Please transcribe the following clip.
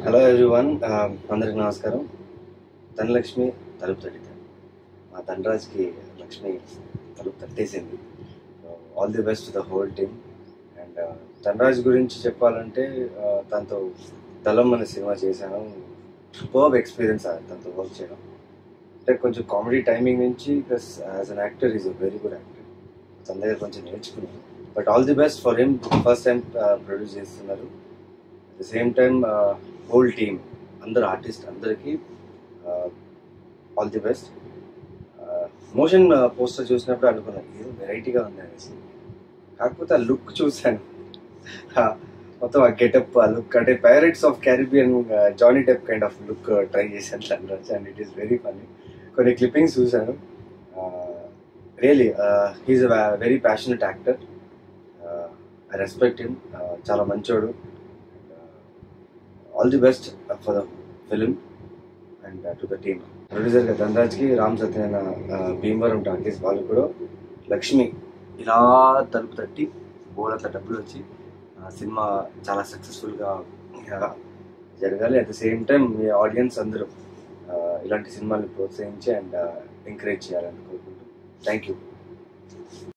hello everyone అందరికి నమస్కారం ధనలక్ష్మి తలుపు తట్టింది మా ధనరాజ్కి లక్ష్మి తలుపు తట్టేసింది all the best the whole team and Dhanraj గురించి చెప్పాలంటే uh, తనతో దళం అనే సినిమా చేశాను సూపర్బ్ ఎక్స్పీరియన్స్ తనతో వర్క్ చేయడం అంటే కొంచెం కామెడీ టైమింగ్ నుంచి plus as an actor is a very good actor తన దగ్గర కొంచెం నేర్చుకున్నాను but all the best for him first time produce చేస్తున్నారు at the same time whole team అందరు ఆర్టిస్ట్ అందరికీ all the best motion poster చూసినప్పుడు అనుకున్నాను ఏదో వెరైటీగా ఉంది అనేసి కాకపోతే ఆ లుక్ చూశాను ఆ, మొత్తం ఆ గెటప్ ఆ లుక్ అంటే Pirates of Caribbean Johnny Depp kind of look try చేశాను తండ్రి and it is very funny కొన్ని క్లిప్పింగ్స్ చూశాను really he's a very passionate actor I respect him చాలా మంచోడు all the best for the film and to the team producer ధనరాజ్కి Ram Satyanarayana uh, Bhimavaram talkies వాళ్ళు కూడా లక్ష్మి ఇలా తలుపు తట్టి బోర్డంత డబ్బులు వచ్చి ఆ సినిమా చాలా సక్సెస్ఫుల్గా జరగాలి అట్ ద సేమ్ టైం మీ ఆడియన్స్ అందరూ uh, ఇలాంటి సినిమాని ప్రోత్సహించి అండ్ ఎంకరేజ్ చేయాలని కోరుకుంటున్నాను థ్యాంక్ యూ